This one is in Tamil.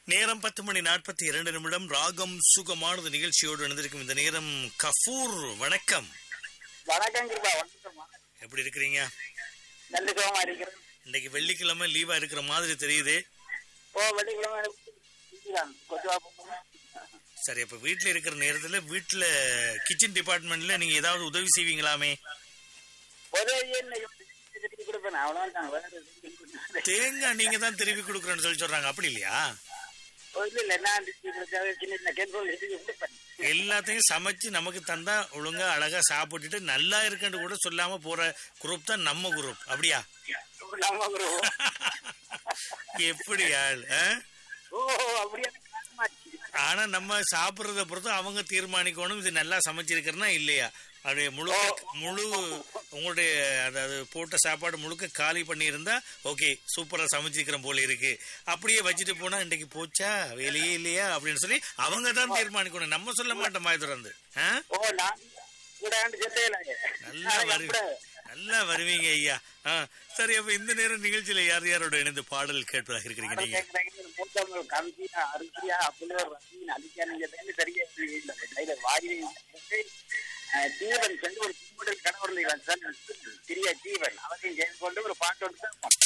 நேரம் பத்து மணி நாற்பத்தி இரண்டு நிமிடம் ராகம் சுகமானது நிகழ்ச்சியோடு இணைந்திருக்கும் இந்த நேரம் கஃபூர் வணக்கம் வணக்கம் கிருபா வணக்கம் எப்படி இருக்கிறீங்க நல்ல சுகமா இருக்கிறேன் இன்னைக்கு வெள்ளிக்கிழமை லீவா இருக்கிற மாதிரி தெரியுது ஓ வெள்ளிக்கிழமை இதுதான். கொஞ்சம் பார்ப்போம். சரி அப்ப வீட்ல இருக்கிற நேரத்துல வீட்ல கிச்சன் டிபார்ட்மெண்ட்ல நீங்க ஏதாவது உதவி செய்வீங்களாமே உதவியே இன்னைக்கு திருப்பி கொடுப்பேன் அவ்வளவுதான் வேற எதுவும் கொடுக்கல. தேங்காய் நீங்க தான் திருப்பி கொடுக்குறேன்னு சொல்லி சொல்றாங்க அப்படி இல்லையா ஓ, இல்ல இல்ல நான் திருப்பி கொடுத்தாவே சின்ன சின்ன கேட்போம் திருப்பி கொடுப்பேன் எல்லாத்தையும் சமைச்சு நமக்கு தந்தா ஒழுங்கா அழகா சாப்பிட்டுட்டு நல்லா இருக்குன்னு கூட சொல்லாம போற குரூப் தான் நம்ம குரூப் அப்படியா நம்ம குரு எப்படி ஆள் ஆ? ஓ அப்படியே காரணமாச்சு. ஆனா நம்ம சாப்பிடுறத பொறுத்து அவங்க தீர்மானிக்கணும் இது நல்லா சமைச்சிருக்கிறனா இல்லையா அப்படியே முழு முழு உங்களுடைய அதாவது போட்ட சாப்பாடு முழுக்க காலி பண்ணியிருந்தா ஓகே சூப்பரா சமைச்சிருக்கிறோம் போல இருக்கு அப்படியே வச்சுட்டு போனா இன்னைக்கு போச்சா வேலையே இல்லையா அப்படின்னு சொல்லி அவங்க தான் தீர்மானிக்கணும் நம்ம சொல்ல மாட்டோம் மாய் தொடர்ந்து ஆ? ஓ நான் கூட சொல்லையிலாங்க நல்லா வரு நல்லா வருவீங்க ஐயா ஆ, சரி அப்ப இந்த நேரம் நிகழ்ச்சியில யார் யாரோட இணைந்து பாடல் கேட்பதாக இருக்கிறீங்க நீங்க மூத்தவங்க கவிதையா அருசியா அப்படியே ரசீன் அலிக்கா நீங்க பேரு சரியா இல்லை வாயிலை தீவன் சென்று ஒரு கும்பிடல் கணவர் சிறிய ஜீவன் அவரையும் சேர்ந்து கொண்டு ஒரு பாட்டு ஒன்று